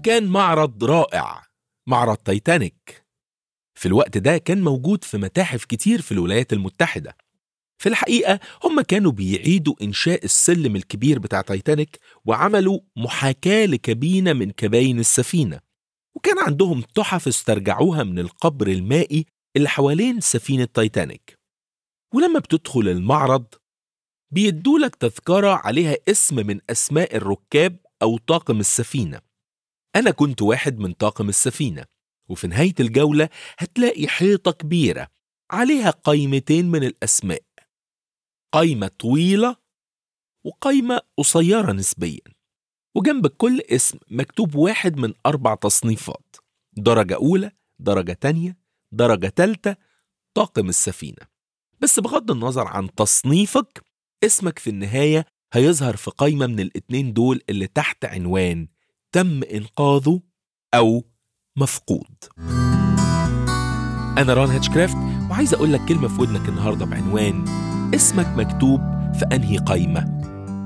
كان معرض رائع معرض تايتانيك في الوقت ده كان موجود في متاحف كتير في الولايات المتحدة في الحقيقة هم كانوا بيعيدوا إنشاء السلم الكبير بتاع تايتانيك وعملوا محاكاة لكابينة من كباين السفينة وكان عندهم تحف استرجعوها من القبر المائي اللي حوالين سفينة تايتانيك ولما بتدخل المعرض بيدولك تذكرة عليها اسم من أسماء الركاب أو طاقم السفينة أنا كنت واحد من طاقم السفينة وفي نهاية الجولة هتلاقي حيطة كبيرة عليها قائمتين من الأسماء قايمة طويلة وقايمة قصيرة نسبيا وجنب كل اسم مكتوب واحد من أربع تصنيفات درجة أولى درجة تانية درجة تالتة طاقم السفينة بس بغض النظر عن تصنيفك اسمك في النهاية هيظهر في قايمة من الاتنين دول اللي تحت عنوان تم إنقاذه أو مفقود أنا ران هاتشكرافت وعايز أقول لك كلمة في ودنك النهاردة بعنوان اسمك مكتوب في أنهي قايمة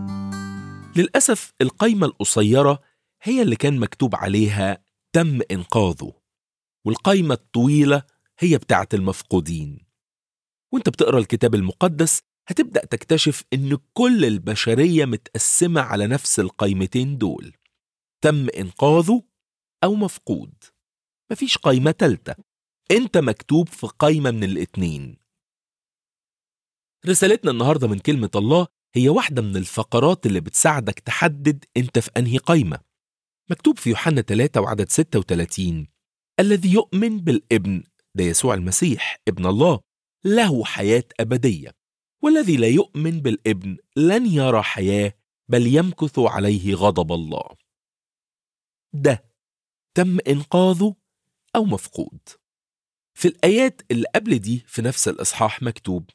للأسف القايمة القصيرة هي اللي كان مكتوب عليها تم إنقاذه والقايمة الطويلة هي بتاعت المفقودين وانت بتقرا الكتاب المقدس هتبدأ تكتشف إن كل البشرية متقسمة على نفس القايمتين دول تم إنقاذه أو مفقود مفيش قايمة تالتة أنت مكتوب في قايمة من الاتنين رسالتنا النهاردة من كلمة الله هي واحدة من الفقرات اللي بتساعدك تحدد أنت في أنهي قايمة مكتوب في يوحنا 3 وعدد 36 الذي يؤمن بالابن ده يسوع المسيح ابن الله له حياة أبدية والذي لا يؤمن بالابن لن يرى حياة بل يمكث عليه غضب الله ده تم إنقاذه أو مفقود في الآيات اللي قبل دي في نفس الإصحاح مكتوب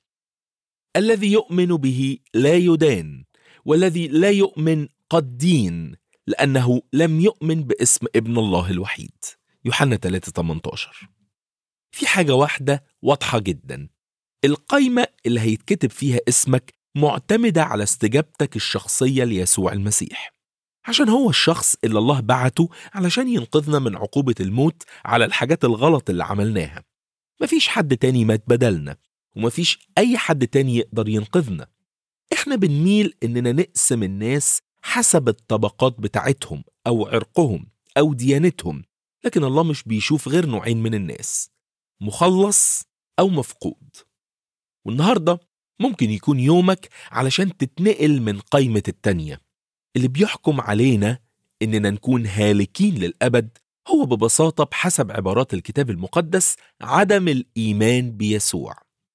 الذي يؤمن به لا يدان والذي لا يؤمن قد دين لأنه لم يؤمن باسم ابن الله الوحيد يوحنا 3 18 في حاجة واحدة واضحة جدا القايمة اللي هيتكتب فيها اسمك معتمدة على استجابتك الشخصية ليسوع المسيح عشان هو الشخص اللي الله بعته علشان ينقذنا من عقوبة الموت على الحاجات الغلط اللي عملناها مفيش حد تاني مات بدلنا ومفيش أي حد تاني يقدر ينقذنا إحنا بنميل إننا نقسم الناس حسب الطبقات بتاعتهم أو عرقهم أو ديانتهم لكن الله مش بيشوف غير نوعين من الناس مخلص أو مفقود والنهاردة ممكن يكون يومك علشان تتنقل من قايمة التانية اللي بيحكم علينا إننا نكون هالكين للأبد هو ببساطة بحسب عبارات الكتاب المقدس عدم الإيمان بيسوع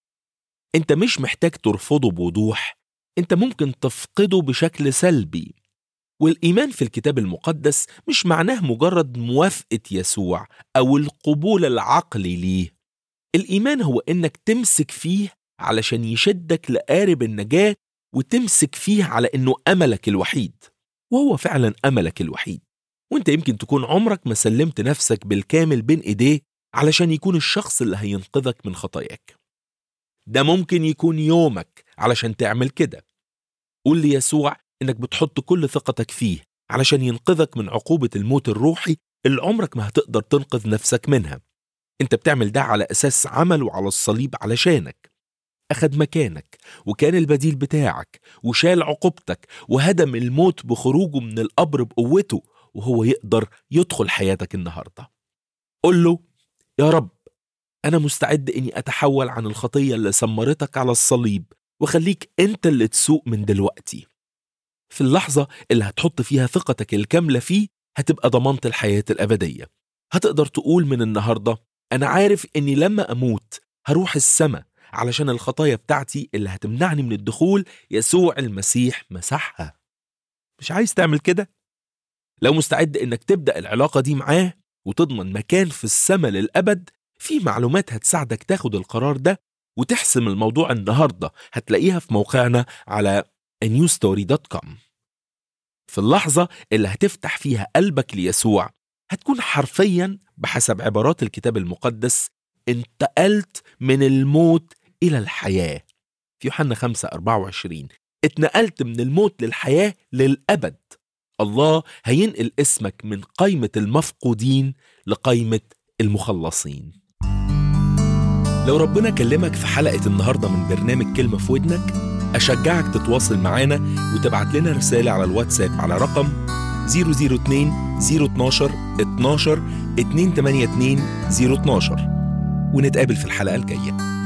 أنت مش محتاج ترفضه بوضوح أنت ممكن تفقده بشكل سلبي والإيمان في الكتاب المقدس مش معناه مجرد موافقة يسوع أو القبول العقلي ليه الإيمان هو إنك تمسك فيه علشان يشدك لقارب النجاة وتمسك فيه على إنه أملك الوحيد وهو فعلا أملك الوحيد وانت يمكن تكون عمرك ما سلمت نفسك بالكامل بين ايديه علشان يكون الشخص اللي هينقذك من خطاياك ده ممكن يكون يومك علشان تعمل كده قول ليسوع انك بتحط كل ثقتك فيه علشان ينقذك من عقوبة الموت الروحي اللي عمرك ما هتقدر تنقذ نفسك منها انت بتعمل ده على اساس عمله على الصليب علشانك أخد مكانك وكان البديل بتاعك وشال عقوبتك وهدم الموت بخروجه من القبر بقوته وهو يقدر يدخل حياتك النهارده. قل له يا رب أنا مستعد إني أتحول عن الخطية اللي سمرتك على الصليب وخليك أنت اللي تسوق من دلوقتي. في اللحظة اللي هتحط فيها ثقتك الكاملة فيه هتبقى ضمنت الحياة الأبدية. هتقدر تقول من النهاردة أنا عارف إني لما أموت هروح السماء علشان الخطايا بتاعتي اللي هتمنعني من الدخول يسوع المسيح مسحها. مش عايز تعمل كده؟ لو مستعد انك تبدا العلاقه دي معاه وتضمن مكان في السماء للابد في معلومات هتساعدك تاخد القرار ده وتحسم الموضوع النهارده هتلاقيها في موقعنا على newstory.com في اللحظه اللي هتفتح فيها قلبك ليسوع هتكون حرفيا بحسب عبارات الكتاب المقدس انتقلت من الموت الى الحياه في يوحنا 5 24 اتنقلت من الموت للحياه للابد الله هينقل اسمك من قائمة المفقودين لقائمة المخلصين لو ربنا كلمك في حلقة النهاردة من برنامج كلمة في ودنك أشجعك تتواصل معانا وتبعت لنا رسالة على الواتساب على رقم 002 012 12 282 012 ونتقابل في الحلقة الجاية